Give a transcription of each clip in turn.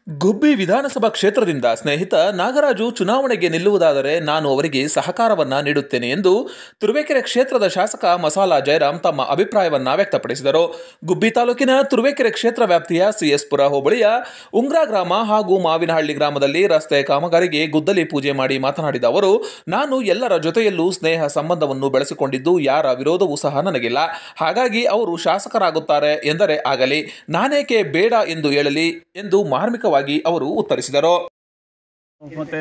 ಗುಬ್ಬಿ ವಿಧಾನಸಭಾ ಕ್ಷೇತ್ರದಿಂದ ಸ್ನೇಹಿತ ನಾಗರಾಜು ಚುನಾವಣೆಗೆ ನಿಲ್ಲುವುದಾದರೆ ನಾನು ಅವರಿಗೆ ಸಹಕಾರವನ್ನ ನೀಡುತ್ತೇನೆ ಎಂದು ತುರುವೇಕೆರೆ ಕ್ಷೇತ್ರದ ಶಾಸಕ ಮಸಾಲಾ ಜಯರಾಮ್ ತಮ್ಮ ಅಭಿಪ್ರಾಯವನ್ನ ವ್ಯಕ್ತಪಡಿಸಿದರು ಗುಬ್ಬಿ ತಾಲೂಕಿನ ತುರುವೇಕೆರೆ ಕ್ಷೇತ್ರ ವ್ಯಾಪ್ತಿಯ ಸಿಎಸ್ಪುರ ಹೋಬಳಿಯ ಉಂಗ್ರಾ ಗ್ರಾಮ ಹಾಗೂ ಮಾವಿನಹಳ್ಳಿ ಗ್ರಾಮದಲ್ಲಿ ರಸ್ತೆ ಕಾಮಗಾರಿಗೆ ಗುದ್ದಲಿ ಪೂಜೆ ಮಾಡಿ ಮಾತನಾಡಿದ ಅವರು ನಾನು ಎಲ್ಲರ ಜೊತೆಯಲ್ಲೂ ಸ್ನೇಹ ಸಂಬಂಧವನ್ನು ಬೆಳೆಸಿಕೊಂಡಿದ್ದು ಯಾರ ವಿರೋಧವೂ ಸಹ ನನಗಿಲ್ಲ ಹಾಗಾಗಿ ಅವರು ಶಾಸಕರಾಗುತ್ತಾರೆ ಎಂದರೆ ಆಗಲಿ ನಾನೇಕೆ ಬೇಡ ಎಂದು ಹೇಳಲಿ ಎಂದು ಮಾರ್ಮಿಕವಾಗಿ ಅವರು ಉತ್ತರಿಸಿದರು ಮತ್ತು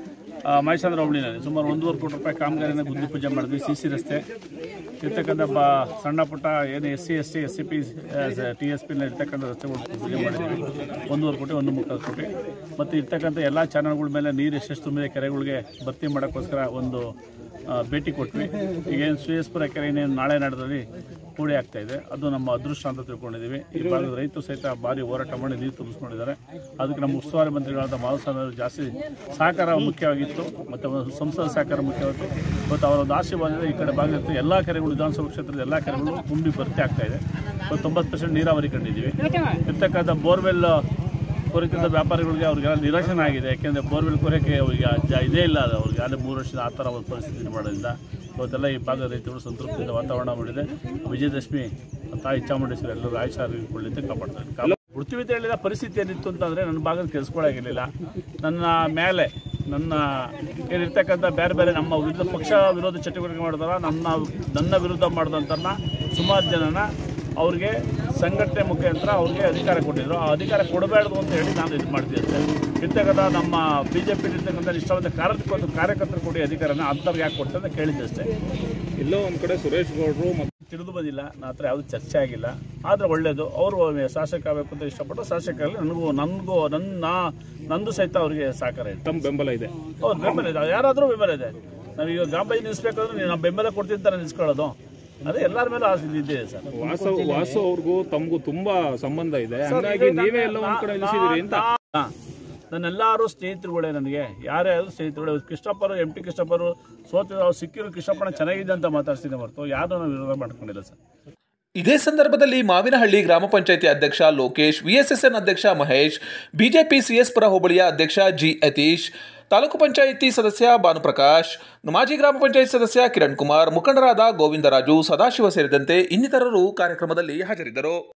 ಮೈಸಂದ್ರ ಹೋಬಳಿನಲ್ಲಿ ಸುಮಾರು ಒಂದೂವರೆ ಕೋಟಿ ರೂಪಾಯಿ ಕಾಮಗಾರಿನ ಗುದ್ದಿ ಪೂಜೆ ಮಾಡಿದ್ವಿ ಸಿ ಸಿ ರಸ್ತೆ ಇರ್ತಕ್ಕಂಥ ಬ ಸಣ್ಣ ಪುಟ್ಟ ಏನು S C S C S C P T S ಪಿನ ಇರ್ತಕ್ಕಂಥ ರಸ್ತೆಗಳು ಪೂಜೆ ಮಾಡಿದ್ವಿ ಒಂದೂವರೆ ಕೋಟಿ ಒಂದು ಮುಕ್ಕಾಲು ಕೋಟಿ ಮತ್ತು ಇರ್ತಕ್ಕಂಥ ಎಲ್ಲ ಚಾನಲ್ಗಳ ಮೇಲೆ ನೀರು ಎಷ್ಟೆಷ್ಟು ತುಂಬಿದೆ ಕೆರೆಗಳಿಗೆ ಭರ್ತಿ ಮಾಡೋಕ್ಕೋಸ್ಕರ ಒಂದು ಆ, ಭೇಟಿ ಕೊಟ್ವಿ ಈಗೇನು ಶ್ರೇಯಸ್ಪುರ ಕೆರೆ ಇನ್ನೇನು ನಾಳೆ ನಡೆದಲ್ಲಿ ಕೂಡಿ ಆಗ್ತಾ ಇದೆ ಅದು ನಮ್ಮ ಅದೃಷ್ಟ ಅಂತ ತಿಳ್ಕೊಂಡಿದ್ದೀವಿ ಈ ಭಾಗದ ರೈತರು ಸಹಿತ ಭಾರಿ ಹೋರಾಟ ಮಾಡಿ ನೀರು ತುಂಬಿಸ್ಕೊಂಡಿದ್ದಾರೆ ಅದಕ್ಕೆ ನಮ್ಮ ಉಸ್ತುವಾರಿ ಮಂತ್ರಿಗಳಾದ ಮಾಧುಸ್ವಾಮಿ ಅವರು ಜಾಸ್ತಿ ಸಹಕಾರ ಮುಖ್ಯವಾಗಿತ್ತು ಮತ್ತು ಒಂದು ಸಂಸದ ಸಹಕಾರ ಮುಖ್ಯವಾಗಿತ್ತು ಮತ್ತು ಅವರ ಒಂದು ಆಶೀರ್ವಾದದಿಂದ ಈ ಕಡೆ ಭಾಗದ ಎಲ್ಲ ಕೆರೆಗಳು ವಿಧಾನಸಭಾ ಕ್ಷೇತ್ರದ ಎಲ್ಲ ಕೆರೆಗಳು ತುಂಬಿ ಭರ್ತಿ ಆಗ್ತಾ ಇದೆ ಮತ್ತು ತೊಂಬತ್ತು ಪರ್ಸೆಂಟ್ ನೀರಾವರಿ ಕಂಡಿದ್ದೀವಿ ಇರ್ತಕ್ಕಂಥ ಬೋರ್ವೆಲ್ ಕೊರಕಿದ್ದ ವ್ಯಾಪಾರಿಗಳಿಗೆ ಅವ್ರಿಗೆಲ್ಲ ನಿರಾಶನ ಆಗಿದೆ ಯಾಕೆಂದರೆ ಬೋರ್ವೆಲ್ ಕೊರಕ್ಕೆ ಅವರಿಗೆ ಜ ಇದೇ ಇಲ್ಲ ಅದು ಅವ್ರಿಗೆ ಅಲ್ಲಿ ಮೂರು ವರ್ಷದ ಆ ಥರ ಒಂದು ಪರಿಸ್ಥಿತಿ ಮಾಡೋದ್ರಿಂದ ಇವತ್ತೆಲ್ಲ ಈ ಭಾಗದ ರೈತರು ಸಂತೃಪ್ತಿಯಿಂದ ವಾತಾವರಣ ಮಾಡಿದೆ ವಿಜಯದಶಮಿ ತಾಯಿ ಚಾಮುಂಡೇಶ್ವರಿ ಎಲ್ಲರೂ ಆಯುಷ ಆರೋಗ್ಯಗೊಳ್ಳಿಂದ ಕಾಪಾಡ್ತಾರೆ ಕಾಪ- ಬಿಡ್ತೀವಿ ಅಂತ ಹೇಳಿದ ಪರಿಸ್ಥಿತಿ ಏನಿತ್ತು ಅಂತಂದರೆ ನನ್ನ ಭಾಗದ ಕೆಲ್ಸ್ಕೊಳಾಗಿರಲಿಲ್ಲ ನನ್ನ ಮೇಲೆ ನನ್ನ ಏನಿರ್ತಕ್ಕಂಥ ಬೇರೆ ಬೇರೆ ನಮ್ಮ ವಿರುದ್ಧ ಪಕ್ಷ ವಿರೋಧ ಚಟುವಟಿಕೆ ಮಾಡಿದಾರ ನನ್ನ ನನ್ನ ವಿರುದ್ಧ ಮಾಡಿದಂಥನ್ನ ಸುಮಾರು ಜನನ ಅವ್ರಿಗೆ ಸಂಘಟನೆ ಮುಖಾಂತರ ಅವ್ರಿಗೆ ಅಧಿಕಾರ ಕೊಟ್ಟಿದ್ರು ಆ ಅಧಿಕಾರ ಕೊಡಬಾರ್ದು ಅಂತ ಹೇಳಿ ನಾನು ಇದು ಮಾಡ್ತೀನಿ ಅಷ್ಟೇ ಇರ್ತಕ್ಕಂಥ ನಮ್ಮ ಬಿ ಜೆ ಪಿ ಇರ್ತಕ್ಕಂಥ ನಿಷ್ಠಾವಂತ ಕಾರ್ಯಕರ್ತರು ಕಾರ್ಯಕರ್ತರು ಕೊಡಿ ಅಧಿಕಾರನ ಅಂಥವ್ರಿಗೆ ಯಾಕೆ ಕೊಡ್ತಾರೆ ಅಂತ ಕೇಳಿದ್ದೆ ಅಷ್ಟೇ ಎಲ್ಲೋ ಒಂದ್ ಕಡೆ ಸುರೇಶ್ ಗೌಡ್ರು ಮತ್ತು ತಿಳಿದು ಬಂದಿಲ್ಲ ನನ್ನ ಹತ್ರ ಯಾವುದು ಚರ್ಚೆ ಆಗಿಲ್ಲ ಆದರೆ ಒಳ್ಳೆಯದು ಅವರು ಶಾಸಕ ಆಗಬೇಕು ಅಂತ ಇಷ್ಟಪಟ್ಟು ಶಾಸಕರಲ್ಲಿ ನನಗೂ ನನಗೂ ನನ್ನ ನಂದು ಸಹಿತ ಅವರಿಗೆ ಸಹಕಾರ ಇದೆ ತಮ್ಮ ಬೆಂಬಲ ಇದೆ ಹೌದು ಬೆಂಬಲ ಇದೆ ಯಾರಾದರೂ ಬೆಂಬಲ ಇದೆ ನಾವೀಗ ಗ್ರಾಮ ಪಂಚಾಯತ್ ನಿಲ್ಲಿಸ್ಬೇಕಾದ್ರೆ ನೀವು ನಾವು ಬೆಂಬಲ ಕೊಡ್ತೀನಿ ಅಂತ ನಿಲ್ಸ್ಕೊಳ್ಳೋದು ಅದೇ ಎಲ್ಲರ ಮೇಲೂ ಆಸೆ ಇದ್ದಿದೆ ಸರ್ ವಾಸ ವಾಸು ಅವ್ರಿಗೂ ತಮಗೂ ತುಂಬಾ ಸಂಬಂಧ ಇದೆ ಹಂಗಾಗಿ ನೀವೇ ಎಲ್ಲ ಒಂದ್ ಕಡೆ ನಿಲ್ಸಿದಿರಿ ಅಂತ ಹಾ. ನನ್ನೆಲ್ಲರೂ ಸ್ನೇಹಿತರುಗಳೇ ನನಗೆ ಯಾರೇ ಆದರೂ ಸ್ನೇಹಿತರುಗಳೇ ಕೃಷ್ಣಪ್ಪರು ಎಂ ಟಿ ಕೃಷ್ಣಪ್ಪರು ಸೋತಿರೋ ಅವ್ರು ಸಿಕ್ಕಿರೋ ಕೃಷ್ಣಪ್ಪನ ಚೆನ್ನಾಗಿದೆ ಅಂತ ಮಾತಾಡ್ತೀನಿ ಹೊರತು ಯಾರು ನಾವು ವಿರೋಧ ಮಾಡ್ಕೊಂಡಿಲ್ಲ ಸರ್ ಇದೇ ಸಂದರ್ಭದಲ್ಲಿ ಮಾವಿನಹಳ್ಳಿ ಗ್ರಾಮ ಪಂಚಾಯಿತಿ ಅಧ್ಯಕ್ಷ ಲೋಕೇಶ್ ವಿಎಸ್ಎಸ್ಎನ್ ಅಧ್ಯಕ್ಷ ಮಹೇಶ್ ಬಿಜೆಪಿ ಸಿಎಸ್ಪುರ ಹೋಬಳಿಯ ಅಧ್ಯಕ್ಷ ಜಿ ಯತೀಶ್ ತಾಲೂಕು ಪಂಚಾಯಿತಿ ಸದಸ್ಯ ಭಾನುಪ್ರಕಾಶ್ ಮಾಜಿ ಗ್ರಾಮ ಪಂಚಾಯತ್ ಸದಸ್ಯ ಕಿರಣ್ ಕುಮಾರ್ ಮುಖಂಡರಾದ ಗೋವಿಂದರಾಜು ಸದಾಶಿವ ಸೇರಿದಂತೆ ಇನ್ನಿತರರು ಕಾರ್ಯಕ್ರಮದಲ್ಲಿ ಹಾಜರಿದ್ದರು